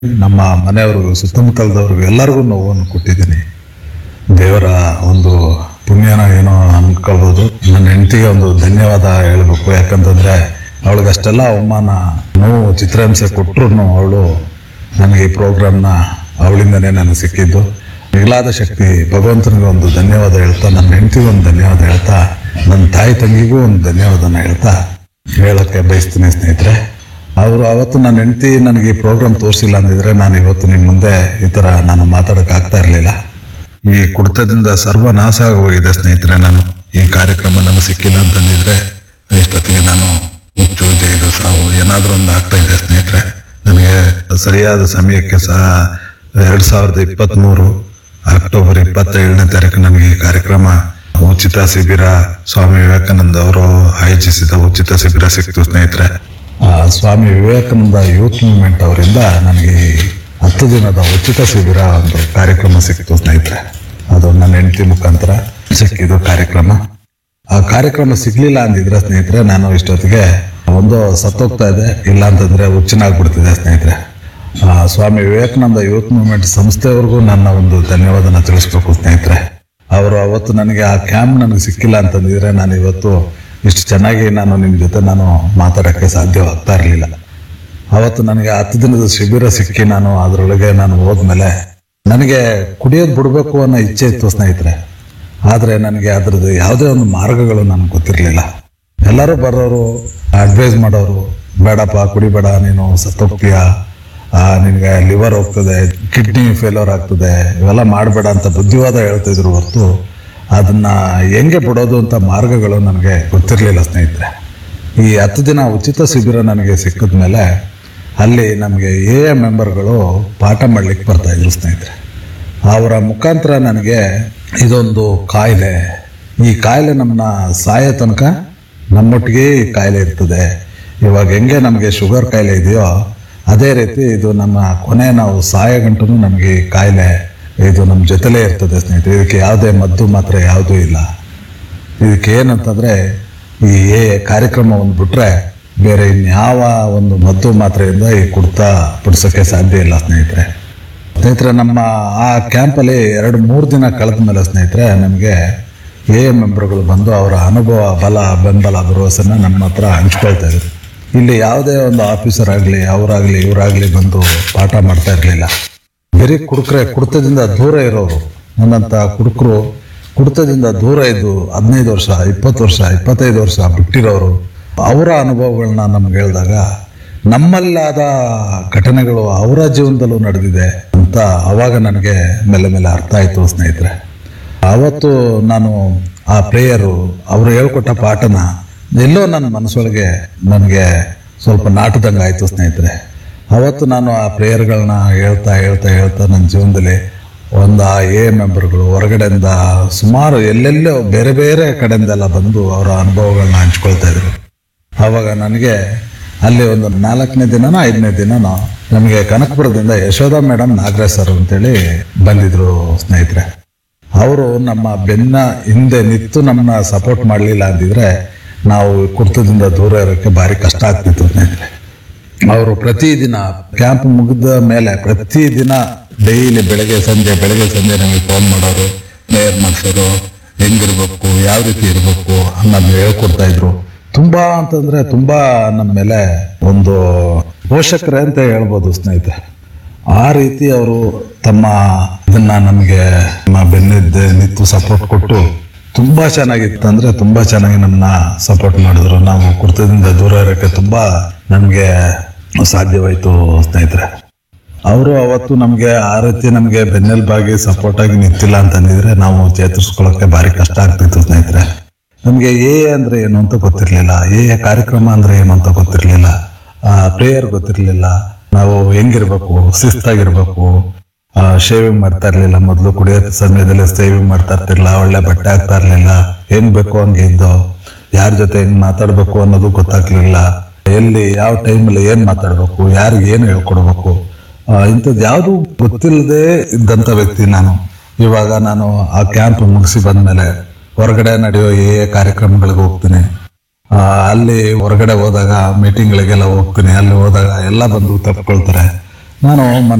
ನಮ್ಮ ಮನೆಯವರು ಸುತ್ತಮುತ್ತಲದವ್ರಿಗೂ ಎಲ್ಲರಿಗೂ ನೋವನ್ನು ಕೊಟ್ಟಿದ್ದೀನಿ ದೇವರ ಒಂದು ಪುಣ್ಯನ ಏನೋ ಅನ್ಕೊಳ್ಬೋದು ನನ್ನ ಹೆಂಡತಿಗೆ ಒಂದು ಧನ್ಯವಾದ ಹೇಳಬೇಕು ಯಾಕಂತಂದ್ರೆ ಅವಳಿಗೆ ಅಷ್ಟೆಲ್ಲ ಅವಮಾನ ನೋವು ಚಿತ್ರಹಿಂಸೆ ಕೊಟ್ಟರು ಅವಳು ನನಗೆ ಈ ಪ್ರೋಗ್ರಾಮ್ನ ಅವಳಿಂದನೇ ನನಗೆ ಸಿಕ್ಕಿದ್ದು ಮಿಗಿಲಾದ ಶಕ್ತಿ ಭಗವಂತನಿಗೆ ಒಂದು ಧನ್ಯವಾದ ಹೇಳ್ತಾ ನನ್ನ ಹೆಂಡತಿಗೆ ಒಂದು ಧನ್ಯವಾದ ಹೇಳ್ತಾ ನನ್ನ ತಾಯಿ ತಂಗಿಗೂ ಒಂದು ಧನ್ಯವಾದನ ಹೇಳ್ತಾ ಹೇಳಕ್ಕೆ ಬಯಸ್ತೀನಿ ಸ್ನೇಹಿತರೆ ಅವರು ಅವತ್ತು ನನ್ನ ಹೆಂಡತಿ ನನಗೆ ಈ ಪ್ರೋಗ್ರಾಮ್ ತೋರಿಸಿಲ್ಲ ಅಂದಿದ್ರೆ ನಾನು ಇವತ್ತು ನಿಮ್ಮ ಮುಂದೆ ಈ ಥರ ನಾನು ಮಾತಾಡೋಕೆ ಆಗ್ತಾ ಇರಲಿಲ್ಲ ಈ ಕುಡಿತದಿಂದ ಸರ್ವನಾಶ ಆಗೋಗಿದೆ ಸ್ನೇಹಿತರೆ ನಾನು ಈ ಕಾರ್ಯಕ್ರಮ ನನಗೆ ಸಿಕ್ಕಿಲ್ಲ ಅಂತಂದಿದ್ರೆ ಇಷ್ಟೊತ್ತಿಗೆ ನಾನು ಹುಚ್ಚು ಜೈಲು ಸಾವು ಏನಾದರೂ ಒಂದು ಆಗ್ತಾ ಇದೆ ಸ್ನೇಹಿತರೆ ನನಗೆ ಸರಿಯಾದ ಸಮಯಕ್ಕೆ ಸಹ ಎರಡು ಸಾವಿರದ ಇಪ್ಪತ್ತ್ಮೂರು ಅಕ್ಟೋಬರ್ ಇಪ್ಪತ್ತೇಳನೇ ತಾರೀಕು ನನಗೆ ಈ ಕಾರ್ಯಕ್ರಮ ಉಚಿತ ಶಿಬಿರ ಸ್ವಾಮಿ ವಿವೇಕಾನಂದ ಅವರು ಆಯೋಜಿಸಿದ ಉಚಿತ ಶಿಬಿರ ಸಿಕ್ತು ಸ್ನೇಹಿತರೆ ಆ, ಸ್ವಾಮಿ ವಿವೇಕಾನಂದ ಯೂತ್ ಮೂವ್ಮೆಂಟ್ ಅವರಿಂದ ನನಗೆ ಈ ಹತ್ತು ದಿನದ ಉಚಿತ ಶಿಬಿರ ಒಂದು ಕಾರ್ಯಕ್ರಮ ಸಿಕ್ತು ಸ್ನೇಹಿತರೆ ಅದು ನನ್ನ ಹೆಂಡತಿ ಮುಖಾಂತರ ಸಿಕ್ಕಿದ್ದು ಕಾರ್ಯಕ್ರಮ ಆ ಕಾರ್ಯಕ್ರಮ ಸಿಗ್ಲಿಲ್ಲ ಅಂದಿದ್ರೆ ಸ್ನೇಹಿತರೆ ನಾನು ಇಷ್ಟೊತ್ತಿಗೆ ಒಂದು ಸತ್ತೋಗ್ತಾ ಇದೆ ಇಲ್ಲ ಅಂತಂದ್ರೆ ಹುಚ್ಚನಾಗ್ಬಿಡ್ತಿದೆ ಸ್ನೇಹಿತರೆ ಆ, ಸ್ವಾಮಿ ವಿವೇಕಾನಂದ ಯೂತ್ ಮೂವ್ಮೆಂಟ್ ಸಂಸ್ಥೆಯವ್ರಿಗೂ ನನ್ನ ಒಂದು ಧನ್ಯವಾದನ ತಿಳಿಸ್ಬೇಕು ಸ್ನೇಹಿತರೆ ಅವರು ಅವತ್ತು ನನಗೆ ಆ ಕ್ಯಾಂಪ್ ನನಗೆ ಸಿಕ್ಕಿಲ್ಲ ಅಂತಂದಿದ್ರೆ ನಾನು ಇವತ್ತು ಇಷ್ಟು ಚೆನ್ನಾಗಿ ನಾನು ನಿಮ್ಮ ಜೊತೆ ನಾನು ಮಾತಾಡೋಕ್ಕೆ ಸಾಧ್ಯವಾಗ್ತಾ ಇರಲಿಲ್ಲ ಅವತ್ತು ನನಗೆ ಹತ್ತು ದಿನದ ಶಿಬಿರ ಸಿಕ್ಕಿ ನಾನು ಅದರೊಳಗೆ ನಾನು ಹೋದ್ಮೇಲೆ ನನಗೆ ಕುಡಿಯೋದು ಬಿಡಬೇಕು ಅನ್ನೋ ಇಚ್ಛೆ ಇತ್ತು ಸ್ನೇಹಿತರೆ ಆದರೆ ನನಗೆ ಅದ್ರದ್ದು ಯಾವುದೇ ಒಂದು ಮಾರ್ಗಗಳು ನನಗೆ ಗೊತ್ತಿರಲಿಲ್ಲ ಎಲ್ಲರೂ ಬರೋರು ಅಡ್ವೈಸ್ ಮಾಡೋರು ಬೇಡಪ್ಪ ಕುಡಿಬೇಡ ನೀನು ಸತ್ತೋಗ್ತೀಯ ಆ, ನಿನಗೆ ಲಿವರ್ ಹೋಗ್ತದೆ ಕಿಡ್ನಿ ಫೇಲ್ಯೂರ್ ಆಗ್ತದೆ ಇವೆಲ್ಲ ಮಾಡಬೇಡ ಅಂತ ಬುದ್ಧಿವಾದ ಹೇಳ್ತಿದ್ರು ಹೊರತು ಅದನ್ನ ಹೆಂಗೆ ಬಿಡೋದು ಅಂತ ಮಾರ್ಗಗಳು ನನಗೆ ಗೊತ್ತಿರಲಿಲ್ಲ ಸ್ನೇಹಿತರೆ ಈ ಹತ್ತು ದಿನ ಉಚಿತ ಶಿಬಿರ ನನಗೆ ಸಿಕ್ಕಿದ ಮೇಲೆ ಅಲ್ಲಿ ನಮಗೆ ಎ ಎ ಮೆಂಬರ್ಗಳು ಪಾಠ ಮಾಡ್ಲಿಕ್ಕೆ ಬರ್ತಾ ಇದ್ರು ಸ್ನೇಹಿತರೆ ಅವರ ಮುಖಾಂತರ ನನಗೆ ಇದೊಂದು ಕಾಯಿಲೆ ಈ ಕಾಯಿಲೆ ನಮ್ಮನ್ನ ಸಾಯೋ ತನಕ ನಮ್ಮೊಟ್ಟಿಗೆ ಈ ಕಾಯಿಲೆ ಇರ್ತದೆ ಇವಾಗ ಹೆಂಗೆ ನಮಗೆ ಶುಗರ್ ಕಾಯಿಲೆ ಇದೆಯೋ ಅದೇ ರೀತಿ ಇದು ನಮ್ಮ ಕೊನೆ ನಾವು ಸಾಯೋ ಗಂಟು ನಮಗೆ ಈ ಕಾಯಿಲೆ ಇದು ನಮ್ಮ ಜೊತೆಲೇ ಇರ್ತದೆ ಸ್ನೇಹಿತರೆ ಇದಕ್ಕೆ ಯಾವುದೇ ಮದ್ದು ಮಾತ್ರ ಯಾವುದೂ ಇಲ್ಲ ಇದಕ್ಕೆ ಏನಂತಂದ್ರೆ ಈ ಏ ಕಾರ್ಯಕ್ರಮ ಒಂದು ಬಿಟ್ರೆ ಬೇರೆ ಇನ್ಯಾವ ಒಂದು ಮದ್ದು ಮಾತ್ರೆಯಿಂದ ಈ ಕುಡ್ತಾ ಬಿಡ್ಸೋಕ್ಕೆ ಸಾಧ್ಯ ಇಲ್ಲ ಸ್ನೇಹಿತರೆ ಸ್ನೇಹಿತರೆ ನಮ್ಮ ಆ ಕ್ಯಾಂಪಲ್ಲಿ ಎರಡು ಮೂರು ದಿನ ಕಳೆದ ಮೇಲೆ ಸ್ನೇಹಿತರೆ ನಮಗೆ ಎ ಮೆಂಬರ್ಗಳು ಬಂದು ಅವರ ಅನುಭವ ಬಲ ಬೆಂಬಲ ಭರವಸೆನ ನಮ್ಮ ಹತ್ರ ಹಂಚ್ಕೊಳ್ತಾ ಇದ್ರು ಇಲ್ಲಿ ಯಾವುದೇ ಒಂದು ಆಫೀಸರ್ ಆಗಲಿ ಅವರಾಗಲಿ ಇವರಾಗಲಿ ಬಂದು ಪಾಠ ಮಾಡ್ತಾ ಇರಲಿಲ್ಲ ಬರೀ ಕುಡುಕ್ರೆ ಕುಡಿತದಿಂದ ದೂರ ಇರೋರು ನನ್ನಂಥ ಕುಡುಕರು ಕುಡಿತದಿಂದ ದೂರ ಇದ್ದು ಹದಿನೈದು ವರ್ಷ ಇಪ್ಪತ್ತು ವರ್ಷ ಇಪ್ಪತ್ತೈದು ವರ್ಷ ಬಿಟ್ಟಿರೋರು ಅವರ ಅನುಭವಗಳನ್ನ ನಮ್ಗೆ ಹೇಳಿದಾಗ ನಮ್ಮಲ್ಲಾದ ಘಟನೆಗಳು ಅವರ ಜೀವನದಲ್ಲೂ ನಡೆದಿದೆ ಅಂತ ಅವಾಗ ನನಗೆ ಮೇಲೆ ಮೇಲೆ ಅರ್ಥ ಆಯಿತು ಸ್ನೇಹಿತರೆ ಅವತ್ತು ನಾನು ಆ ಪ್ರೇಯರು ಅವರು ಹೇಳ್ಕೊಟ್ಟ ಪಾಠನ ಎಲ್ಲೋ ನನ್ನ ಮನಸ್ಸೊಳಗೆ ನನಗೆ ಸ್ವಲ್ಪ ನಾಟದಂಗೆ ಆಯಿತು ಸ್ನೇಹಿತರೆ ಅವತ್ತು ನಾನು ಆ ಪ್ರೇಯರ್ಗಳನ್ನ ಹೇಳ್ತಾ ಹೇಳ್ತಾ ಹೇಳ್ತಾ ನನ್ನ ಜೀವನದಲ್ಲಿ ಒಂದು ಆ ಎ ಮೆಂಬರ್ಗಳು ಹೊರಗಡೆಯಿಂದ ಸುಮಾರು ಎಲ್ಲೆಲ್ಲೋ ಬೇರೆ ಬೇರೆ ಕಡೆಯಿಂದೆಲ್ಲ ಬಂದು ಅವರ ಅನುಭವಗಳನ್ನ ಹಂಚ್ಕೊಳ್ತಾ ಇದ್ರು ಆವಾಗ ನನಗೆ ಅಲ್ಲಿ ಒಂದು ನಾಲ್ಕನೇ ದಿನನೋ ಐದನೇ ದಿನನೋ ನಮಗೆ ಕನಕಪುರದಿಂದ ಯಶೋಧ ಮೇಡಮ್ ನಾಗರಾಜ್ ಸರ್ ಅಂತೇಳಿ ಬಂದಿದ್ರು ಸ್ನೇಹಿತರೆ ಅವರು ನಮ್ಮ ಬೆನ್ನ ಹಿಂದೆ ನಿಂತು ನಮ್ಮನ್ನ ಸಪೋರ್ಟ್ ಮಾಡಲಿಲ್ಲ ಅಂದಿದ್ರೆ ನಾವು ಕುರ್ತದಿಂದ ದೂರ ಇರೋಕ್ಕೆ ಭಾರಿ ಕಷ್ಟ ಆಗ್ತಿತ್ತು ಸ್ನೇಹಿತರೆ ಅವರು ಪ್ರತಿದಿನ ಕ್ಯಾಂಪ್ ಮುಗಿದ ಮೇಲೆ ಪ್ರತಿದಿನ ಡೈಲಿ ಬೆಳಗ್ಗೆ ಸಂಜೆ ಬೆಳಗ್ಗೆ ಸಂಜೆ ನಮಗೆ ಫೋನ್ ಮಾಡೋರು ಪ್ರೇಯರ್ ಮಾಡಿಸೋರು ಹೆಂಗಿರ್ಬೇಕು ಯಾವ ರೀತಿ ಇರಬೇಕು ಅನ್ನೋದು ಹೇಳ್ಕೊಡ್ತಾ ಇದ್ರು ತುಂಬಾ ಅಂತಂದ್ರೆ ತುಂಬಾ ನಮ್ಮ ಮೇಲೆ ಒಂದು ಪೋಷಕರೇ ಅಂತ ಹೇಳ್ಬೋದು ಸ್ನೇಹಿತರೆ ಆ ರೀತಿ ಅವರು ತಮ್ಮ ಇದನ್ನ ನಮಗೆ ನಮ್ಮ ಬೆನ್ನಿದ್ದೆ ನಿಂತು ಸಪೋರ್ಟ್ ಕೊಟ್ಟು ತುಂಬಾ ಚೆನ್ನಾಗಿತ್ತು ಅಂದ್ರೆ ತುಂಬಾ ಚೆನ್ನಾಗಿ ನಮ್ಮನ್ನ ಸಪೋರ್ಟ್ ಮಾಡಿದ್ರು ನಾವು ಕುರ್ತದಿಂದ ದೂರ ಇರೋಕ್ಕೆ ತುಂಬಾ ನಮಗೆ ಸಾಧ್ಯವಾಯಿತು ಸ್ನೇಹಿತರೆ ಅವರು ಅವತ್ತು ನಮಗೆ ಆ ರೀತಿ ನಮಗೆ ಬೆನ್ನೆಲುಬಾಗಿ ಸಪೋರ್ಟ್ ಆಗಿ ನಿಂತಿಲ್ಲ ಅಂತಂದಿದ್ರೆ ನಾವು ಚೇತರಿಸ್ಕೊಳ್ಳೋಕೆ ಭಾರಿ ಕಷ್ಟ ಆಗ್ತಿತ್ತು ಸ್ನೇಹಿತರೆ ನಮಗೆ ಎ ಅಂದ್ರೆ ಏನು ಅಂತ ಗೊತ್ತಿರಲಿಲ್ಲ ಎ ಕಾರ್ಯಕ್ರಮ ಅಂದ್ರೆ ಏನು ಅಂತ ಗೊತ್ತಿರಲಿಲ್ಲ ಪ್ರೇಯರ್ ಗೊತ್ತಿರಲಿಲ್ಲ ನಾವು ಹೆಂಗಿರ್ಬೇಕು ಶಿಸ್ತಾಗಿರ್ಬೇಕು ಶೇವಿಂಗ್ ಮಾಡ್ತಾ ಇರ್ಲಿಲ್ಲ ಮೊದಲು ಕುಡಿಯೋ ಸಮಯದಲ್ಲಿ ಸೇವಿಂಗ್ ಮಾಡ್ತಾ ಇರ್ತಿರ್ಲಿಲ್ಲ ಒಳ್ಳೆ ಬಟ್ಟೆ ಹಾಕ್ತಾ ಇರ್ಲಿಲ್ಲ ಹೆಂಗ್ ಬೇಕು ಹಂಗೆ ಇದ್ದೋ ಯಾರ ಜೊತೆ ಹೆಂಗ್ ಮಾತಾಡ್ಬೇಕು ಅನ್ನೋದು ಗೊತ್ತಾಗ್ಲಿಲ್ಲ ಎಲ್ಲಿ ಯಾವ ಟೈಮಲ್ಲಿ ಏನ್ ಮಾತಾಡ್ಬೇಕು ಯಾರಿಗೆ ಏನು ಹೇಳ್ಕೊಡ್ಬೇಕು ಆ, ಇಂಥದ್ದು ಯಾವುದು ಗೊತ್ತಿಲ್ಲದೆ ಇದ್ದಂಥ ವ್ಯಕ್ತಿ ನಾನು ಇವಾಗ ನಾನು ಆ ಕ್ಯಾಂಪ್ ಮುಗಿಸಿ ಬಂದ್ಮೇಲೆ ಹೊರಗಡೆ ನಡೆಯೋ ಏ ಕಾರ್ಯಕ್ರಮಗಳಿಗೆ ಹೋಗ್ತೀನಿ ಆ, ಅಲ್ಲಿ ಹೊರಗಡೆ ಹೋದಾಗ ಮೀಟಿಂಗ್ಗಳಿಗೆಲ್ಲ ಹೋಗ್ತೀನಿ ಅಲ್ಲಿ ಹೋದಾಗ ಎಲ್ಲ ಬಂದು ತಪ್ಕೊಳ್ತಾರೆ ನಾನು